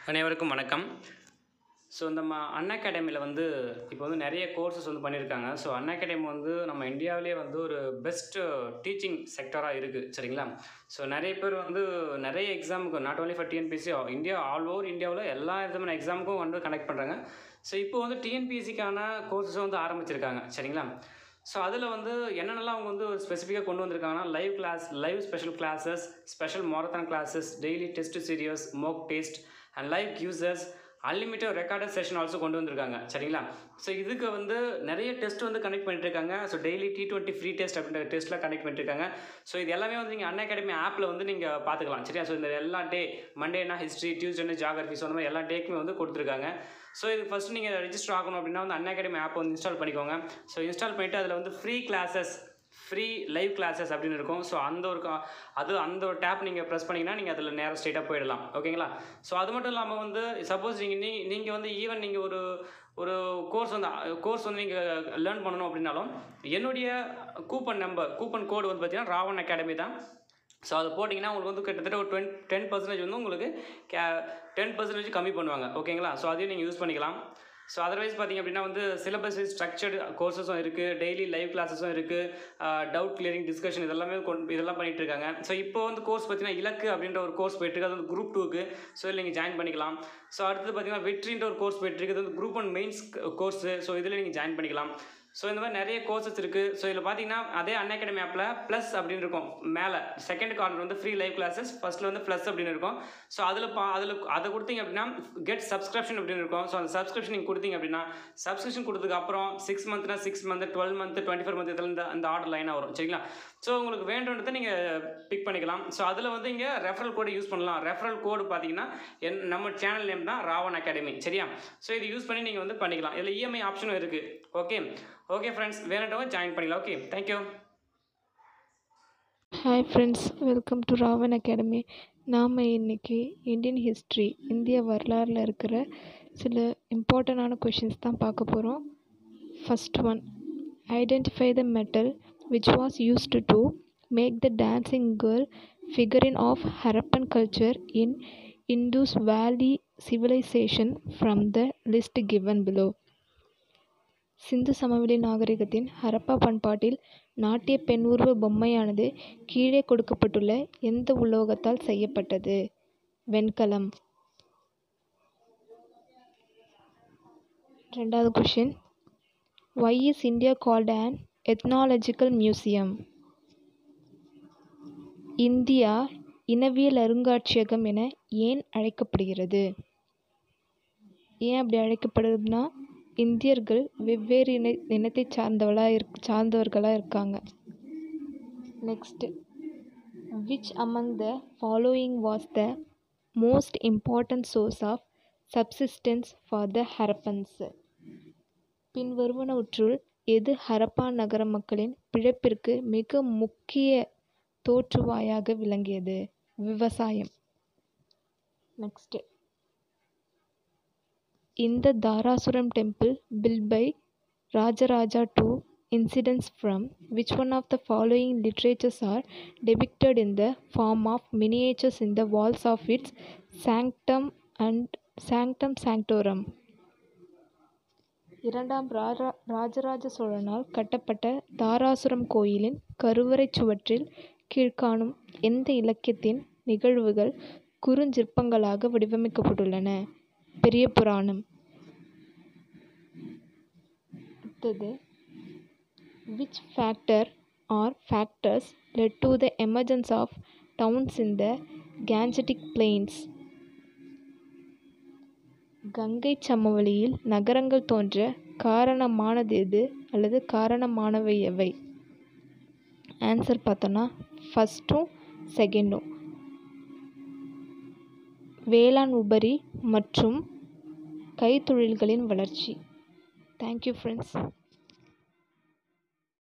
அனைவருக்கும் வணக்கம் ஸோ நம்ம அன் அகாடமியில் வந்து இப்போ வந்து நிறைய கோர்சஸ் வந்து பண்ணியிருக்காங்க ஸோ அன் அகாடமி வந்து நம்ம இந்தியாவிலே வந்து ஒரு பெஸ்ட்டு டீச்சிங் செக்டராக இருக்குது சரிங்களா ஸோ நிறைய பேர் வந்து நிறைய எக்ஸாமுக்கு not only for TNPSC India all over இந்தியாவில் எல்லா விதமான எக்ஸாமுக்கும் வந்து கனெக்ட் பண்ணுறாங்க ஸோ இப்போ வந்து டிஎன்பிஎஸ்சிக்கான கோர்சஸ் வந்து ஆரம்பிச்சிருக்காங்க சரிங்களா ஸோ அதில் வந்து என்னென்னலாம் அவங்க வந்து ஒரு ஸ்பெசிஃபிக்காக கொண்டு வந்திருக்காங்கன்னா live class live special classes special marathon classes daily test series mock test and live quizzes unlimited recorded session also கொண்டு வந்திருக்காங்க சரிங்களா ஸோ இதுக்கு வந்து நிறைய டெஸ்ட் வந்து கனெக்ட் பண்ணிட்டு இருக்காங்க so daily T twenty free test அப்படின்ற டெஸ்ட்லாம் கனெக்ட் பண்ணிட்டு இருக்காங்க ஸோ இது எல்லாமே வந்து நீங்கள் அன் அகாடமி ஆப்பில் வந்து நீங்கள் பார்த்துக்கலாம் சரியா ஸோ இந்த எல்லா டே மண்டேனா ஹிஸ்ட்ரி டியூஸ்டேனா ஜாகிரபி ஸோ அந்த மாதிரி எல்லா டேக்குமே வந்து கொடுத்துருக்காங்க ஸோ இது ஃபஸ்ட் நீங்கள் ரெஜிஸ்டர் ஆகணும் அப்படின்னா வந்து அன் அகாடமி ஆப் வந்து இன்ஸ்டால் பண்ணிக்கோங்க ஸோ இன்ஸ்டால் பண்ணிவிட்டு அதில் வந்து free classes free live classes அப்படின்னு இருக்கும் ஸோ அந்த ஒரு கா- அது அந்த ஒரு டேப் நீங்கள் ப்ரெஸ் பண்ணிங்கன்னா நீங்கள் அதில் நேராக ஸ்ட்ரெயிட்டாக போயிடலாம் ஓகேங்களா ஸோ அது மட்டும் இல்லாமல் வந்து சப்போஸ் நீங்கள் நீ நீங்கள் வந்து ஈவன் நீங்கள் ஒரு ஒரு கோர்ஸ் வந்து கோர்ஸ் வந்து நீங்கள் லேர்ன் பண்ணணும் அப்படின்னாலும் என்னுடைய கூப்பன் நம்பர் கூப்பன் கோடு வந்து பார்த்தீங்கன்னா ராவன் அகாடமி தான் ஸோ அது போட்டிங்கன்னா உங்களுக்கு வந்து கிட்டத்தட்ட ஒரு டுவென் டென் பர்சன்டேஜ் வந்து உங்களுக்கு கே டென் பர்சன்டேஜ் கம்மி பண்ணுவாங்க ஓகேங்களா ஸோ அதையும் நீங்கள் யூஸ் பண்ணிக்கலாம் ஸோ அதர்வைஸ் பார்த்தீங்க அப்படின்னா வந்து சிலபஸ் ஸ்ட்ரக்சர்டு கோர்சஸும் இருக்குது டெய்லி லைவ் கிளாஸஸும் இருக்குது டவுட் கிளியரிங் டிஸ்கஷன் இதெல்லாமே கொண்டு இதெல்லாம் பண்ணிட்டு இருக்காங்க ஸோ இப்போ வந்து கோர்ஸ் பார்த்தீங்கன்னா இலக்கு அப்படின்ற ஒரு கோர்ஸ் போயிட்டு இருக்கு அது வந்து குரூப் டூக்கு ஸோ இதில் நீங்கள் ஜாயின் பண்ணிக்கலாம் ஸோ அடுத்து பார்த்தீங்கன்னா வெற்றின்ற ஒரு கோர்ஸ் போயிட்டு இருக்கு அது வந்து group one mains course so இதில் நீங்கள் ஜாயின் பண்ணிக்கலாம் ஸோ இந்த மாதிரி நிறைய கோர்சஸ் இருக்குது ஸோ இதில் பார்த்தீங்கன்னா அதே அன் அகாடமி ஆப்பில் ப்ளஸ் அப்படின்னு இருக்கும் மேலே செகண்ட் கார்னர் வந்து ஃப்ரீ லைவ் கிளாஸஸ் ஃபஸ்ட்டில் வந்து ப்ளஸ் அப்படின்னு இருக்கும் ஸோ அதில் பா அதில் அதை கொடுத்தீங்க அப்படின்னா கெட் சப்ஸ்கிரிப்ஷன் அப்படின்னு இருக்கும் ஸோ அந்த சப்ஸ்கிரிப்ஷன் நீங்கள் கொடுத்தீங்க அப்படின்னா சப்ஸ்கிரிப்ஷன் கொடுத்ததுக்கு அப்புறம் சிக்ஸ் மந்த்னா six month twelve month twenty four month இதில் இந்த அந்த ஆர்டர் லைனாக வரும் சரிங்களா ஸோ உங்களுக்கு வேண்டுன்றதை நீங்கள் பிக் பண்ணிக்கலாம் ஸோ அதில் வந்து இங்கே ரெஃபரல் கோடு யூஸ் பண்ணலாம் ரெஃபரல் கோடு பார்த்தீங்கன்னா என் நம்ம சேனல் நேம் தான் ராவன் அகாடமி சரியா ஸோ இது யூஸ் பண்ணி நீங்கள் வந்து பண்ணிக்கலாம் இதில் இஎம்ஐ ஆப்ஷனும் இருக்குது ஓகே ஓகே ஃப்ரெண்ட்ஸ் வேணுன்றவங்க ஜாயின் பண்ணிக்கலாம் okay thank you hi friends welcome to Ravan academy நாம் இன்னைக்கு இந்தியன் ஹிஸ்ட்ரி இந்திய வரலாறில் இருக்கிற சில இம்பார்ட்டண்டான கொஷின்ஸ் தான் பார்க்க போகிறோம் first one identify the metal which was used to make the dancing girl ஃபிகரின் of Harappan culture in Indus valley civilisation from the list given below Sindhu சமவெளி நாகரிகத்தின் ஹரப்பா பண்பாட்டில் நாட்டிய பெண் உருவ பொம்மையானது கீழே கொடுக்கப்பட்டுள்ள எந்த உலோகத்தால் செய்யப்பட்டது வெண்கலம் ரெண்டாவது question why is India called an ethnological museum India இனவியல் அருங்காட்சியகம் என ஏன் அழைக்கப்படுகிறது ஏன் அப்படி அழைக்கப்படுதுன்னா இந்தியர்கள் வெவ்வேறு இன இனத்தை சார்ந்தவளாக இருக் சார்ந்தவர்களாக இருக்காங்க next which among the following was the most important source of subsistence for the Harappans பின்வருவனவற்றுள் எது ஹரப்பா நகர மக்களின் பிழைப்பிற்கு மிக முக்கிய தோற்றுவாயாக விளங்கியது விவசாயம் நெக்ஸ்ட்டு இந்த Darasuram temple built by Rajaraja II incidents from which one of the following literatures are depicted in the form of miniatures in the walls of its sanctum and sanctum sanctorum இரண்டாம் ராரா ராஜராஜ சோழனால் கட்டப்பட்ட தாராசுரம் கோயிலின் கருவறைச் சுவற்றில் கீழ்காணும் எந்த இலக்கியத்தின் நிகழ்வுகள் குறுஞ்சிற்பங்களாக வடிவமைக்கப்பட்டுள்ளன பெரிய புராணம் அடுத்தது which factor or factors led to the emergence of towns in the Gangetic Plains Ganga சமவெளியில் நகரங்கள் தோன்ற காரணமானது எது அல்லது காரணமானவை எவை ஆன்சர் பார்த்தோன்னா ஃபஸ்ட்டும் செகண்டும் வேளாண் உபரி மற்றும் கைத்தொழில்களின் வளர்ச்சி தேங்க்யூ ஃப்ரெண்ட்ஸ்